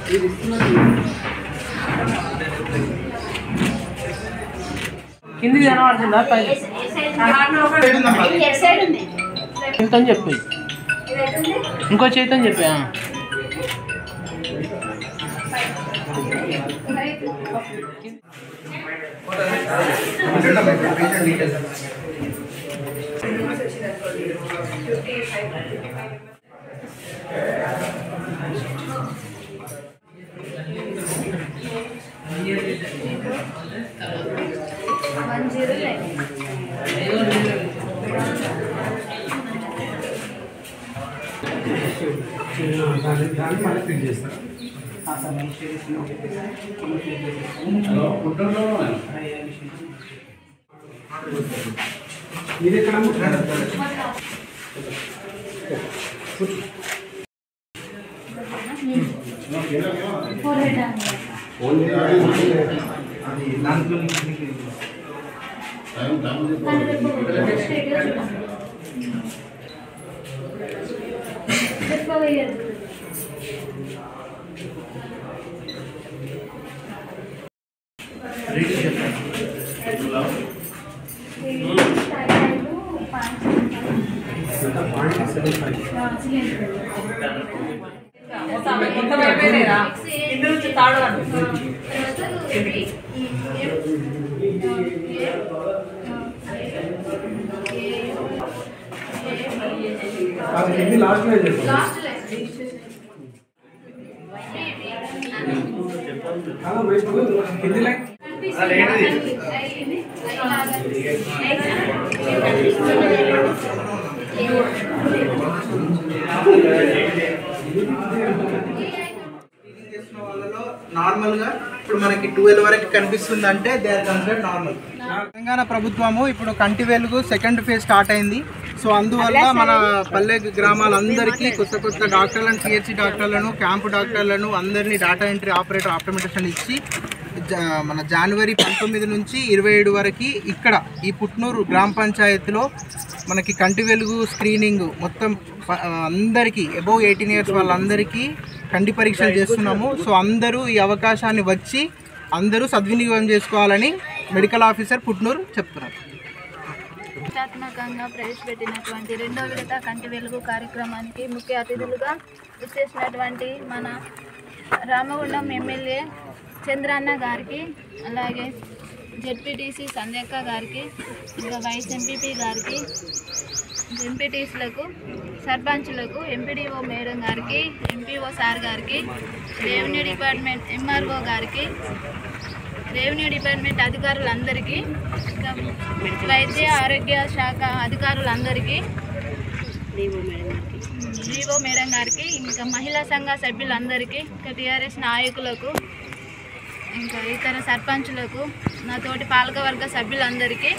కిందికి కనబడుతుందా పై చేతని చెప్పి ఇంకో చేతని చెప్పా చేసిన వాళ్ళలో నార్మల్ గా ఇప్పుడు మనకి ట్వెల్వ్ వరకు కనిపిస్తుంది అంటే they are consider normal Telangana ప్రభుత్వము ఇప్పుడు Kanti Velugu second phase start అయింది సో అందువల్ల మన పల్లె గ్రామాలందరికీ కొత్త కొత్త డాక్టర్లను పిహెచ్సి డాక్టర్లను క్యాంపు డాక్టర్లను అందరినీ డాటా ఎంట్రీ ఆపరేటర్ ఆప్టోమేటేషన్ ఇచ్చి జ- మన జనవరి పంతొమ్మిది నుంచి ఇరవై ఏడు వరకు ఇక్కడ ఈ పుట్నూరు గ్రామ పంచాయతీలో మనకి కంటి వెలుగు స్క్రీనింగ్ మొత్తం ప- అందరికీ అబౌవ్ ఎయిటీన్ ఇయర్స్ వాళ్ళందరికీ కంటి పరీక్షలు చేస్తున్నాము సో అందరూ ఈ అవకాశాన్ని వచ్చి అందరూ సద్వినియోగం చేసుకోవాలని మెడికల్ ఆఫీసర్ పుట్నూరు చెప్తున్నారు ప్రతిష్టాత్మకంగా ప్రవేశపెట్టినటువంటి రెండో విడత కంటి వెలుగు కార్యక్రమానికి ముఖ్య అతిథులుగా విచ్చేసినటువంటి మన రామగుండం ఎమ్మెల్యే చంద్రన్న గారికి అలాగే జెడ్పీటీసీ సంధ్యక్క గారికి ఇంకా వైస్ ఎంపీపీ గారికి ఎంపీటీసీలకు సర్పంచులకు ఎంపీడీఓ మేడం గారికి ఎంపీఓ సార్ గారికి రెవెన్యూ డిపార్ట్మెంట్ ఎంఆర్ఓ గారికి రెవెన్యూ డిపార్ట్మెంట్ అధికారులందరికీ ఇంకా వైద్య ఆరోగ్య శాఖ అధికారులందరికీ వివో మేడం గారికి ఇంకా మహిళా సంఘ సభ్యులందరికీ ఇంకా టీఆర్ఎస్ నాయకులకు ఇంకా ఇతర సర్పంచులకు నా తోటి పాలకవర్గ సభ్యులందరికీ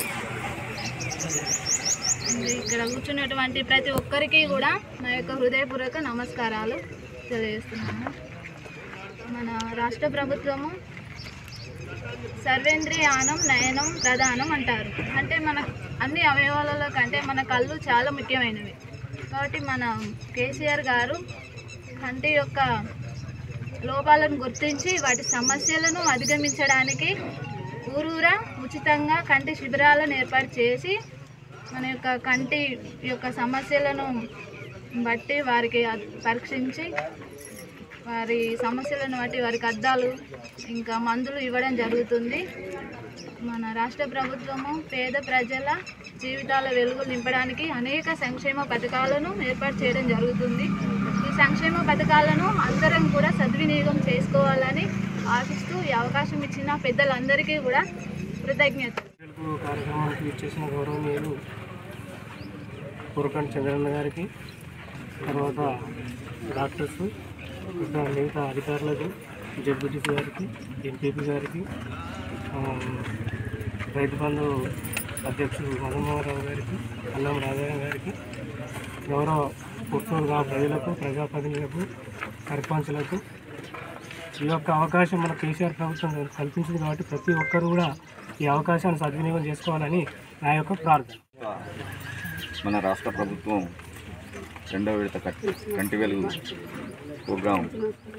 ఇంకా ఇక్కడ కూర్చున్నటువంటి ప్రతి ఒక్కరికి కూడా నా యొక్క హృదయపూర్వక నమస్కారాలు తెలియజేస్తున్నాను మన రాష్ట్ర ప్రభుత్వము సర్వేంద్రియానం నయనం ప్రధానం అంటారు అంటే మన అన్ని అవయవాలలో కంటే మన కళ్ళు చాలా ముఖ్యమైనవి కాబట్టి మన కేసీఆర్ గారు కంటి యొక్క లోపాలను గుర్తించి వాటి సమస్యలను అధిగమించడానికి ఊరూరా ఉచితంగా కంటి శిబిరాలను ఏర్పాటు చేసి మన యొక్క కంటి యొక్క సమస్యలను బట్టి వారికి అద్- పరీక్షించి వారి సమస్యలను బట్టి వారికి అద్దాలు ఇంకా మందులు ఇవ్వడం జరుగుతుంది మన రాష్ట్ర ప్రభుత్వము పేద ప్రజల జీవితాల వెలుగులు నింపడానికి అనేక సంక్షేమ పథకాలను ఏర్పాటు చేయడం జరుగుతుంది ఈ సంక్షేమ పథకాలను అందరం కూడా సద్వినియోగం చేసుకోవాలని ఆశిస్తూ ఈ అవకాశం ఇచ్చిన పెద్దలందరికీ కూడా కృతజ్ఞతలు తెలుగు కార్యక్రమానికి ఇచ్చేసిన గౌరవనీయులు పురకంటి చంద్రన్న గారికి తర్వాత డాక్టర్స్ ఇంకా మిగతా అధికారులకు జడ్బిటిసి గారికి ఎంపీపీ గారికి ఆ, రైతు బంధు అధ్యక్షుడు మదన్మోహన్రావు గారికి అన్నం రాజారావు గారికి గౌరవ పుత్తూరు గ్రామ ప్రజలకు ప్రజాప్రతినిధులకు సర్పంచులకు ఈ యొక్క అవకాశం మన కేసీఆర్ ప్రభుత్వం కల్పించింది కాబట్టి ప్రతి ఒక్కరు కూడా ఈ అవకాశాన్ని సద్వినియోగం చేసుకోవాలని నా యొక్క ప్రార్థన మన రాష్ట్ర ప్రభుత్వం రెండవ విడత కట్- కంటి వెలుగు ప్రోగ్రాం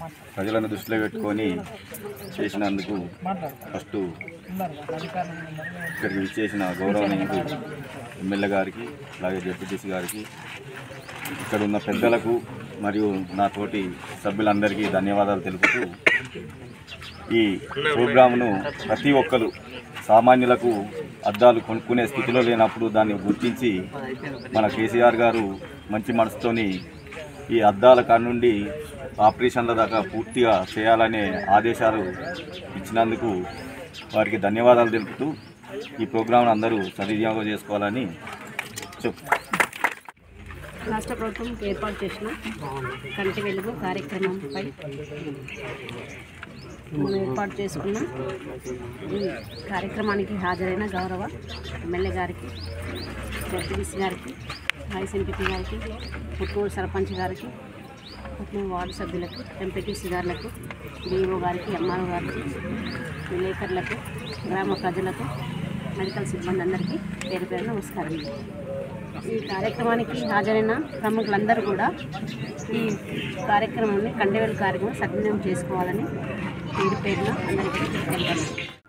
ప్రజలను దృష్టిలో పెట్టుకొని చేసినందుకు ఫస్ట్ ఇక్కడికి విచ్చేసిన గౌరవనీయులు ఎమ్మెల్యే గారికి అలాగే జడ్పీటీసీ గారికి ఇక్కడ ఉన్న పెద్దలకు మరియు నా తోటి సభ్యులందరికీ ధన్యవాదాలు తెలుపుతూ ఈ ప్రోగ్రామ్ను ప్రతి ఒక్కరు సామాన్యులకు అద్దాలు కొనుక్కునే స్థితిలో లేనప్పుడు దాన్ని గుర్తించి మన కేసీఆర్ గారు మంచి మనసుతోని ఈ అద్దాల కాడ నుండి ఆపరేషన్ల దాకా పూర్తిగా చేయాలనే ఆదేశాలు ఇచ్చినందుకు వారికి ధన్యవాదాలు తెలుపుతూ ఈ ప్రోగ్రాంను అందరూ సద్వినియోగం చేసుకోవాలని చెప్ రాష్ట్ర ప్రభుత్వం ఏర్పాటు చేసిన కంటి వెలుగు కార్యక్రమంపై మనం ఏర్పాటు చేసుకున్న ఈ కార్యక్రమానికి హాజరైన గౌరవ ఎమ్మెల్యే గారికి జడ్పీడీసీ గారికి వైస్ ఎంపీపీ గారికి పుట్టూరు సర్పంచ్ గారికి పుట్టిన వార్డు సభ్యులకు ఎంపీటీసీ గారులకు డిఓ గారికి ఎంఆర్ఓ గారికి విలేకరులకు గ్రామ ప్రజలకు మెడికల్ సిబ్బంది అందరికీ పేరు పేరు నమస్కారం ఈ కార్యక్రమానికి హాజరైన ప్రముఖులందరూ కూడా ఈ కార్యక్రమాన్ని కండవేలు కార్యక్రమం సద్వినియోగం చేసుకోవాలని పేరు పేరున అందరికీ తెలుపుతున్నాను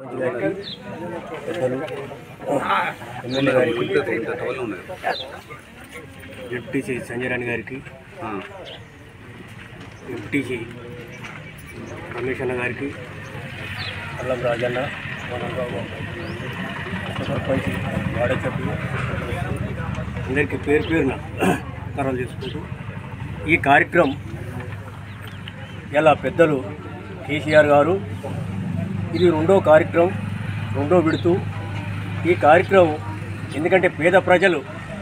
ఎమ్మెల్యే గారికి డిప్యూటీ సంజయ్ రాణి గారికి ఎంపీటీసీ రమేష్ అన్న గారికి అల్లం రాజన్న వనంబాబు సర్పంచ్ వాడ సభ్యులు అందరికీ పేరు పేరున నమస్కారాలు చేసుకుంటూ ఈ కార్యక్రమం ఇలా పెద్దలు కేసీఆర్ గారు ఇది రెండో కార్యక్రమం రెండో విడుతూ ఈ కార్యక్రమం ఎందుకంటే పేద ప్రజలు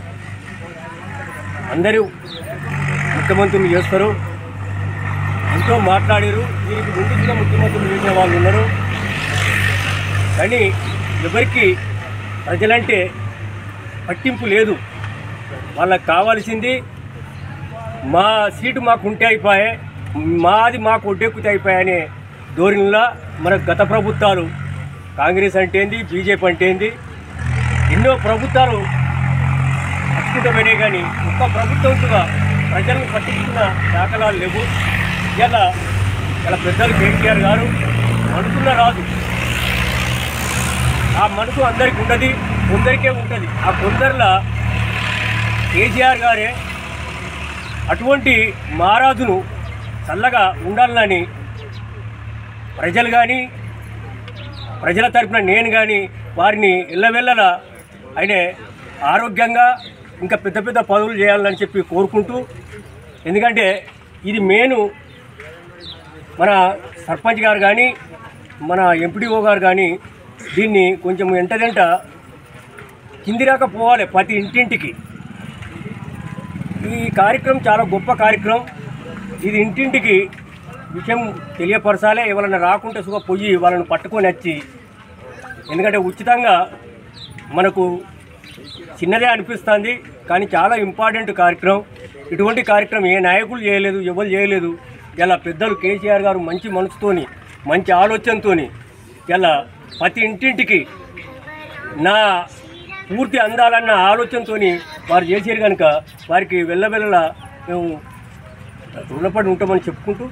అందరూ ముఖ్యమంత్రులు చేస్తారు ఎంతో మాట్లాడారు దీనికి ముందు కూడా ముఖ్యమంత్రులు చేసిన వాళ్ళు ఉన్నారు కానీ ఎవరికి ప్రజలంటే పట్టింపు లేదు వాళ్ళకి కావాల్సింది మా సీటు మాకు ఉంటే అయిపోయే మాది మాకు ఒడ్డెక్కితే అయిపోయాయనే ధోరణిలో మన గత ప్రభుత్వాలు కాంగ్రెస్ అంటే ఏంది బీజేపీ అంటే ఏంది ఎన్నో ప్రభుత్వాలు పట్టుకుంటామనే కానీ ఒక్క ప్రభుత్వంగా ప్రజలను పట్టించుకున్న దాఖలాలు లేవు ఇలా ఇలా పెద్దలు కేసీఆర్ గారు అనుకున్న రాదు ఆ మనసు అందరికి ఉండదు కొందరికే ఉంటుంది ఆ కొందరిలో కేసీఆర్ గారే అటువంటి మహారాజును చల్లగా ఉండాలని ప్రజలు కానీ ప్రజల తరపున నేను కానీ వారిని ఇళ్ళవెళ్ళలా ఆయన ఆరోగ్యంగా ఇంకా పెద్ద పెద్ద పదవులు చేయాలని చెప్పి కోరుకుంటూ ఎందుకంటే ఇది మెయిన్ మన సర్పంచ్ గారు కానీ మన ఎంపీడీఓ గారు కానీ దీన్ని కొంచెం ఎంటదెంట కింది రాక పోవాలి ప్రతి ఇంటింటికి ఈ కార్యక్రమం చాలా గొప్ప కార్యక్రమం ఇది ఇంటింటికి విషయం తెలియపరచాలి ఎవరైనా రాకుంటే సుఖ పొయ్యి వాళ్ళని పట్టుకొని వచ్చి ఎందుకంటే ఉచితంగా మనకు చిన్నదే అనిపిస్తుంది కానీ చాలా ఇంపార్టెంట్ కార్యక్రమం ఇటువంటి కార్యక్రమం ఏ నాయకులు చేయలేదు ఎవరు చేయలేదు ఇలా పెద్దలు కేసీఆర్ గారు మంచి మనసుతోని మంచి ఆలోచనతోని ఇలా ప్రతి ఇంటింటికి నా పూర్తి అందాలన్న ఆలోచనతోని వారు చేశారు కనుక వారికి వెళ్ళవెళ్ళలా మేము రుణపడి ఉంటామని చెప్పుకుంటూ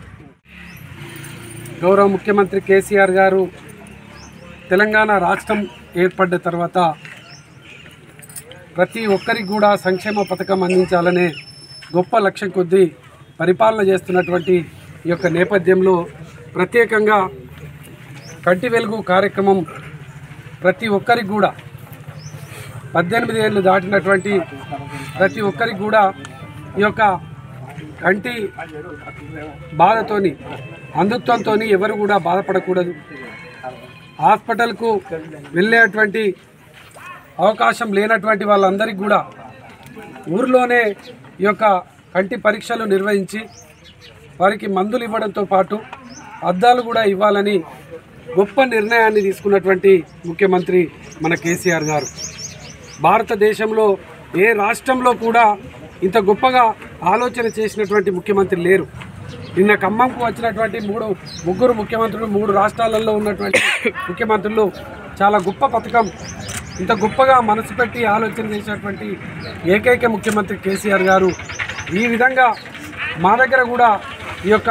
గౌరవ ముఖ్యమంత్రి కేసీఆర్ గారు తెలంగాణ రాష్ట్రం ఏర్పడ్డ తర్వాత ప్రతి ఒక్కరికి కూడా సంక్షేమ పథకం అందించాలనే గొప్ప లక్ష్యం కొద్దీ పరిపాలన చేస్తున్నటువంటి ఈ యొక్క నేపథ్యంలో ప్రత్యేకంగా కంటి వెలుగు కార్యక్రమం ప్రతి ఒక్కరికి కూడా పద్దెనిమిది ఏళ్ళు దాటినటువంటి ప్రతి ఒక్కరికి కూడా ఈ యొక్క కంటి బాధతోని అంధత్వంతో ఎవరు కూడా బాధపడకూడదు హాస్పిటల్కు వెళ్ళేటువంటి అవకాశం లేనటువంటి వాళ్ళందరికీ కూడా ఊర్లోనే ఈ యొక్క కంటి పరీక్షలు నిర్వహించి వారికి మందులు ఇవ్వడంతో పాటు అద్దాలు కూడా ఇవ్వాలని గొప్ప నిర్ణయాన్ని తీసుకున్నటువంటి ముఖ్యమంత్రి మన కేసీఆర్ గారు భారతదేశంలో ఏ రాష్ట్రంలో కూడా ఇంత గొప్పగా ఆలోచన చేసినటువంటి ముఖ్యమంత్రి లేరు నిన్న ఖమ్మంకు వచ్చినటువంటి మూడు ముగ్గురు ముఖ్యమంత్రులు మూడు రాష్ట్రాలలో ఉన్నటువంటి ముఖ్యమంత్రులు చాలా గొప్ప పథకం ఇంత గొప్పగా మనసు పెట్టి ఆలోచన చేసినటువంటి ఏకైక ముఖ్యమంత్రి కేసీఆర్ గారు ఈ విధంగా మా దగ్గర కూడా ఈ యొక్క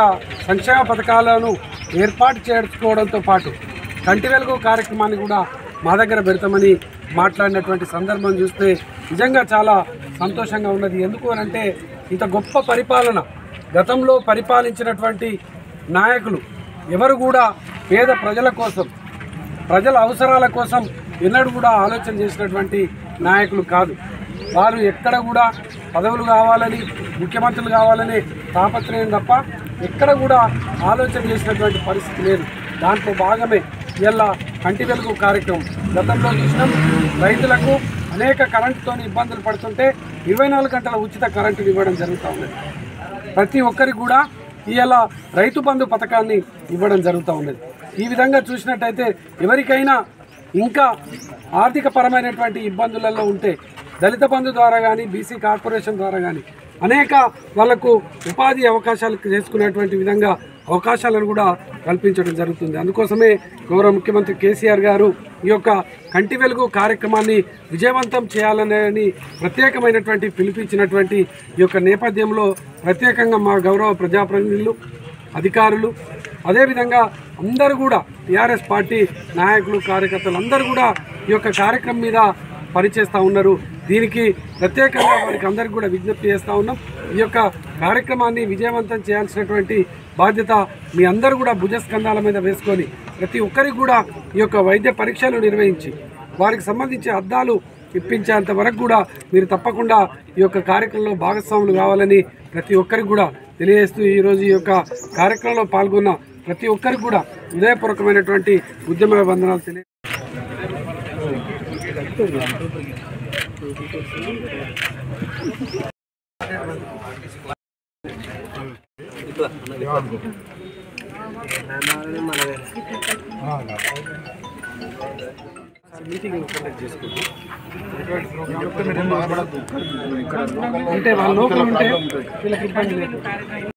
సంక్షేమ పథకాలను ఏర్పాటు చేసుకోవడంతో పాటు కంటి వెలుగు కార్యక్రమాన్ని కూడా మా దగ్గర పెడతామని మాట్లాడినటువంటి సందర్భం చూస్తే నిజంగా చాలా సంతోషంగా ఉన్నది ఎందుకు అని అంటే ఇంత గొప్ప పరిపాలన గతంలో పరిపాలించినటువంటి నాయకులు ఎవరు కూడా పేద ప్రజల కోసం ప్రజల అవసరాల కోసం ఎన్నడూ కూడా ఆలోచన చేసినటువంటి నాయకులు కాదు వారు ఎక్కడ కూడా పదవులు కావాలని ముఖ్యమంత్రులు కావాలని తాపత్రయం తప్ప ఎక్కడ కూడా ఆలోచన చేసినటువంటి పరిస్థితి లేదు దాంట్లో భాగమే ఇలా కంటి వెలుగు కార్యక్రమం గతంలో చూసినాం రైతులకు అనేక కరెంటుతో ఇబ్బందులు పడుతుంటే ఇరవై నాలుగు గంటల ఉచిత కరెంటు ఇవ్వడం జరుగుతూ ఉన్నది ప్రతి ఒక్కరికి కూడా ఇవాళ రైతు బంధు పథకాన్ని ఇవ్వడం జరుగుతూ ఉన్నది ఈ విధంగా చూసినట్టయితే ఎవరికైనా ఇంకా ఆర్థిక పరమైనటువంటి ఇబ్బందులలో ఉంటే దళిత బంధు ద్వారా కానీ బీసీ కార్పొరేషన్ ద్వారా కానీ అనేక వాళ్లకు ఉపాధి అవకాశాలు చేసుకునేటువంటి విధంగా అవకాశాలను కూడా కల్పించడం జరుగుతుంది అందుకోసమే గౌరవ ముఖ్యమంత్రి కేసీఆర్ గారు ఈ యొక్క కంటి వెలుగు కార్యక్రమాన్ని విజయవంతం చేయాలని ప్రత్యేకమైనటువంటి పిలిపించినటువంటి ఈ యొక్క నేపథ్యంలో ప్రత్యేకంగా మా గౌరవ ప్రజాప్రతినిధులు అధికారులు అదేవిధంగా అందరూ కూడా టీఆర్ఎస్ పార్టీ నాయకులు కార్యకర్తలు అందరూ కూడా ఈ యొక్క కార్యక్రమం మీద పనిచేస్తూ ఉన్నారు దీనికి ప్రత్యేకంగా వారికి అందరికీ కూడా విజ్ఞప్తి చేస్తూ ఉన్నాం ఈ యొక్క కార్యక్రమాన్ని విజయవంతం చేయాల్సినటువంటి బాధ్యత మీ అందరూ కూడా భుజస్కంధాల మీద వేసుకొని ప్రతి ఒక్కరికి కూడా ఈ యొక్క వైద్య పరీక్షలు నిర్వహించి వారికి సంబంధించి అద్దాలు ఇప్పించేంత వరకు కూడా మీరు తప్పకుండా ఈ యొక్క కార్యక్రమంలో భాగస్వాములు కావాలని ప్రతి ఒక్కరికి కూడా తెలియజేస్తూ ఈరోజు ఈ యొక్క కార్యక్రమంలో పాల్గొన్న ప్రతి ఒక్కరికి కూడా హృదయపూర్వకమైనటువంటి ఉద్యమ వందనాలు తెలియ మీటింగ్ కండక్ట్ చేసుకుంటాం అంటే వాళ్ళ లోపల ఉంటే వీళ్ళకి ఇబ్బంది లేదు